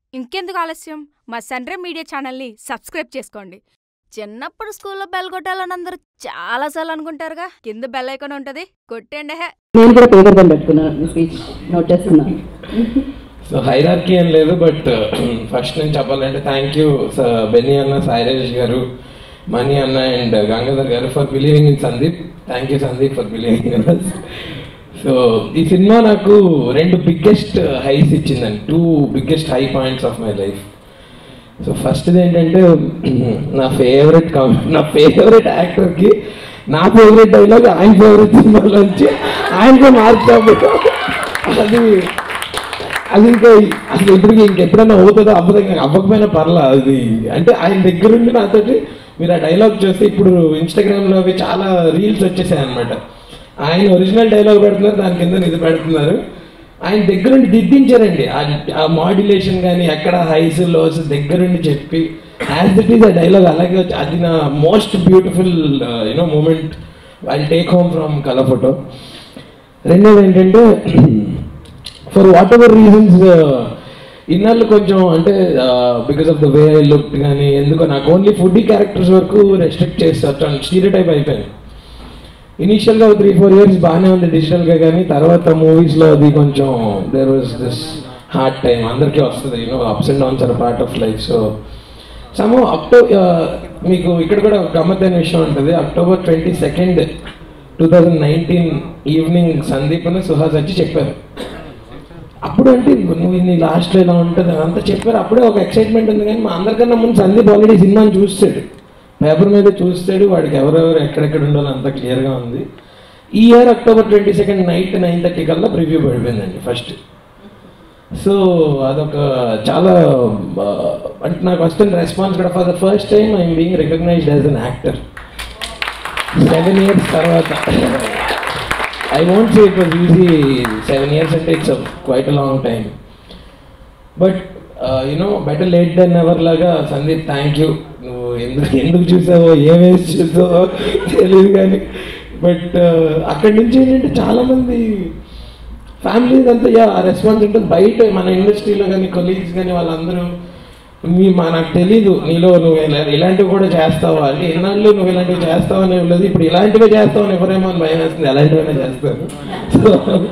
ఇంకెందుకు ఆలస్యం మా సన్రే మీడియా ఛానల్ని సబ్స్క్రైబ్ చేసుకోండి చిన్నప్పుడు స్కూల్లో బెల్ కొట్టాలని అందరూ చాలాసార్లు అనుకుంటారుగా కింద బెల్ ఐకాన్ ఉంటుంది కొట్టండి హే నేను కూడా పేపర్ పెన్ పెట్టుకున్నాను స్పీచ్ నోట్ చేస్తున్నాను సో హైరార్కీ ఏం లేదు బట్ ఫస్ట్ నేను చెప్పాలంటే థ్యాంక్ యూ బెన్నీ అన్న సాయిరాజ్ గారు మణి అన్న and Gangadhar garu for believing in Sandeep thank you Sandeep for believing in us so ఈ సినిమా నాకు రెండు బిగ్గెస్ట్ హైస్ ఇచ్చిందండి two biggest high points of my life so first ఏంటంటే నా ఫేవరెట్ నా ఫేవరెట్ యాక్టర్కి నా ఫేవరెట్ డైలాగ్ ఆయన ఫేవరెట్ సినిమాలోంచి ఆయనకే మార్చాము అది అది ఇంకా అసలు ఇప్పటికి ఇంకెప్పుడైనా అవుతుందో అవ్వదు అవ్వకపోయినా పర్లా అది అంటే ఆయన దగ్గర ఉండి నాతోటి మీరు ఆ డైలాగ్ చూస్తే ఇప్పుడు ఇన్స్టాగ్రామ్లో అవి చాలా రీల్స్ వచ్చేసాయి అనమాట ఆయన ఒరిజినల్ డైలాగ్ పెడుతున్నారు దాని కింద ఇది పెడుతున్నారు ఆయన దగ్గరుండి దిద్దించారండి ఆ- ఆ మాడ్యులేషన్ కానీ ఎక్కడ హైస్ లోస్ దగ్గరుండి చెప్పి యాజ్ ఇట్ ఈస్ ఆ డైలాగ్ అలాగే వచ్చి అది నా most beautiful you know moment I take home from Colour Photo రెండోది ఏంటంటే ఫర్ వాట్ ఎవర్ రీజన్స్ ఇన్నాళ్ళు కొంచెం అంటే because of the way I look కానీ ఎందుకో నాకు ఓన్లీ ఫుడ్ క్యారెక్టర్స్ వరకు రెస్ట్రిక్ట్ చేస్తారు స్టీరియో టైప్ అయిపోయింది ఇనీషియల్గా త్రీ ఫోర్ ఇయర్స్ బాగానే ఉంది డిజిటల్గా కానీ తర్వాత మూవీస్లో అది కొంచెం there was this hard time అందరికీ వస్తుంది you know ups and downs are part of life so some October మీకు ఇక్కడ కూడా ఒక గమ్మత్తైన విషయం ఉంటుంది October twenty second two thousand nineteen evening Sandeep అని సుహాస్ వచ్చి చెప్పారు అప్పుడు అంటే నువ్వు నీ లాస్ట్లో ఇలా ఉంటుంది అంతా చెప్పారు అప్పుడే ఒక ఎక్సైట్మెంట్ ఉంది కానీ మా అందరికన్నా ముందు సందీప్ ఆల్రెడీ సినిమాని చూస్తాడు పేపర్ మీద చూస్తాడు వాడికి ఎవరెవరు ఎక్కడెక్కడ ఉండాలో అంత క్లియర్గా ఉంది ఈ year October twenty second night nine thirty కల్లా ప్రివ్యూ పడిపోయిందండి ఫస్ట్ సో అదొక చాలా ఆ, అంటే నాకు వస్తున్న రెస్పాన్స్ కూడా for the first time I'm being recognised as an actor seven years తర్వాత I won't say it was easy seven years అంటే it's quite a long time but you know better late than ever లాగా Sandeep thank you నువ్వు ఎందుకు ఎందుకు చూసావో ఏమేసి చూసావో తెలియదు కానీ but అక్కడి నుంచి ఏంటంటే చాలామంది ఫ్యామిలీ అంతా యా ఆ రెస్పాన్స్ ఉంటుంది బయట మన ఇండస్ట్రీలో కానీ కొలీగ్స్ కానీ వాళ్ళందరూ మీ మా నాకు తెలీదు నీలో నువ్వు ఇలా- ఇలాంటివి కూడా చేస్తావా అంటే ఎన్నాళ్ళు నువ్వు ఇలాంటివి చేస్తావు అని లేదు ఇప్పుడు ఇలాంటివే చేస్తావు అని ఎవరేమో అని భయం వేస్తుంది ఎలాంటివైనా చేస్తాను సో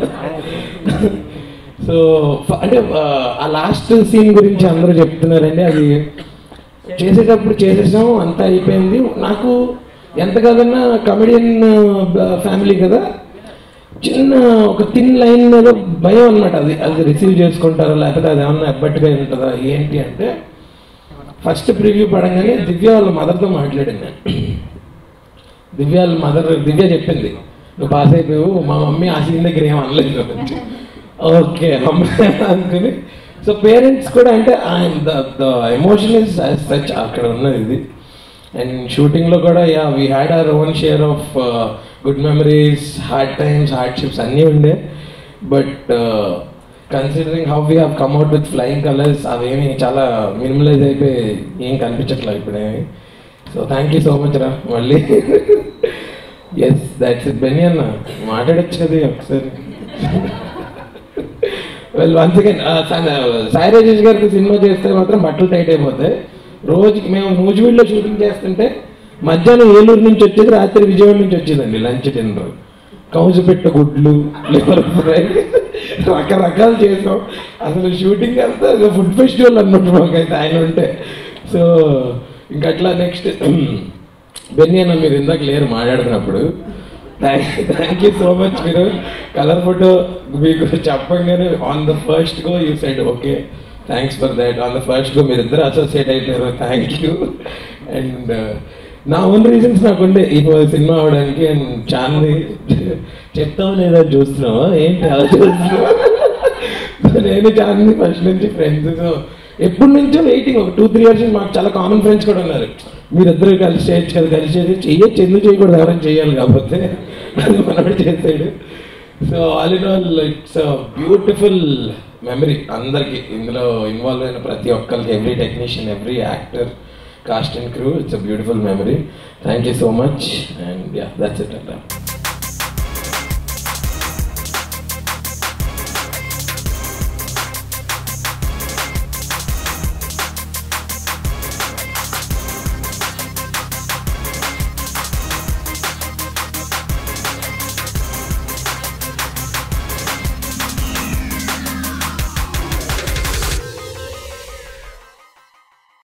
సో ఫ- అంటే ఆ, ఆ లాస్ట్ సీన్ గురించి అందరూ చెప్తున్నారండి అది చేసేటప్పుడు చేసేసాం అంతా అయిపోయింది నాకు ఎంత కాదన్నా కమెడియన్ ఫ్యామిలీ కదా చిన్న ఒక థిన్ లైన్ మీద భయం అనమాట అది అది రిసీవ్ చేసుకుంటారా లేకపోతే అది ఏమన్నా ఎబ్బట్టుగా ఉంటుందా ఏంటి అంటే ఫస్ట్ ప్రివ్యూ పడంగానే దివ్య వాళ్ళ మదర్తో మాట్లాడింది నేను దివ్య వాళ్ళ మదర్ దివ్య చెప్పింది నువ్వు పాస్ అయిపోయావు మా మమ్మీ ఆ సీన్ దగ్గర ఏం అనలేదు ఓకే అమ్మాయి అనుకుని సో పేరెంట్స్ కూడా అంటే the the emotion is such అక్కడ ఉన్నది ఇది అండ్ షూటింగ్లో కూడా yeah we had our own share of good memories hard times hardships అన్నీ ఉండే but considering how we have come out with flying colours అవేమి చాలా మినిమలైజ్ అయిపోయి ఏం కనిపించట్లేదు ఇప్పుడేమి so thank you so much రా మళ్ళీ ఎస్ దాట్స్ ఇట్ బెనీ అన్న మాట్లాడచ్చు కదా ఒకసారి well once again Sai Rajesh గారికి సినిమా చేస్తే మాత్రం బట్టలు టైట్ అయిపోతాయి రోజుకి మేము నూజివీడులో షూటింగ్ చేస్తుంటే మధ్యాహ్నం ఏలూరు నుంచి వచ్చేది రాత్రి విజయవాడ నుంచి వచ్చేదండి లంచ్ డిన్నర్ కౌజు పెట్ట గుడ్లు లివర్ ఫ్రై రకరకాలు చేసాం అసలు షూటింగ్ అంతా ఫుడ్ ఫెస్టివల్ అన్నట్టు మాకైతే ఆయన ఉంటే సో ఇంకా అట్లా నెక్స్ట్ బెన్నీ అన్న మీరు ఇందాక లేరు మాట్లాడుతున్నప్పుడు థ్యాంక్ యూ సో మచ్ మీరు కలర్ ఫోటో మీకు చెప్పంగానే on the first go you said okay thanks for that on the first go మీరు ఇద్దరు అసోసియేట్ అయిపోయారు థ్యాంక్ యూ అండ్ నా ఓన్ రీజన్స్ నాకుండే ఈ సినిమా అవడానికి అండ్ చాంది చెప్తావా లేదా చూస్తున్నావా ఏంటి అలా చూస్తున్నావా నేను చాంది ఫస్ట్ నుంచి ఫ్రెండ్స్ సో ఎప్పటి నుంచో వెయిటింగ్ ఒక టూ త్రీ ఇయర్స్ మాకు చాలా కామన్ ఫ్రెండ్స్ కూడా ఉన్నారు మీరిద్దరు కలిసి చేయొచ్చు కదా కలిసి చేయొచ్చు చెయ్యొచ్చు ఎందుకు చేయకూడదు ఎవరైనా చేయాలి కాకపోతే అది మనోడు చేసాడు so all in all it's beautiful memory అందరికి ఇందులో ఇన్వాల్వ్ అయిన ప్రతి ఒక్కరికి every technician every actor cast and crew it's a beautiful memory thank you so much and yeah that's it అట్లా